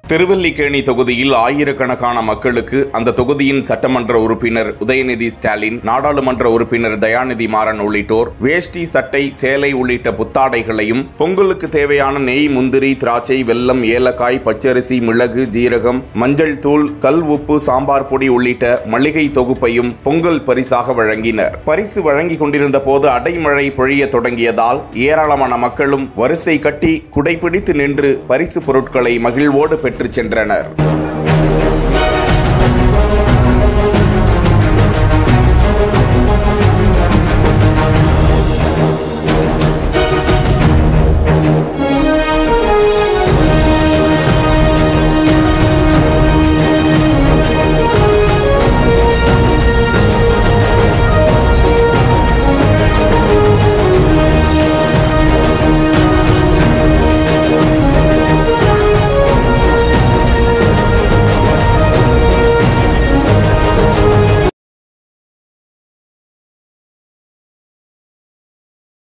திருவல்லிக்கேணி தொகுதியில் ஆயிரக்கணக்கான மக்களுக்கு அந்த தொகுதியின் சட்டமன்ற உறுப்பினர் உதயநிதி ஸ்டாலின் நாடாளுமன்ற உறுப்பினர் தயாநிதி மாறன் உள்ளிட்டோர் வேஷ்டி சட்டை சேலை உள்ளிட்ட புத்தாடைகளையும் பொங்கலுக்கு தேவையான நெய் முந்திரி திராட்சை வெல்லம் ஏலக்காய் பச்சரிசி மிளகு ஜீரகம் மஞ்சள் தூள் கல் உப்பு சாம்பார் பொடி உள்ளிட்ட மளிகை தொகுப்பையும் பொங்கல் பரிசாக வழங்கினர் பரிசு வழங்கிக் கொண்டிருந்த போது அடைமழை பொழிய தொடங்கியதால் ஏராளமான மக்களும் வரிசை கட்டி குடைபிடித்து நின்று பரிசு பொருட்களை மகிழ்வோடு பெற்றுச் சென்றனர்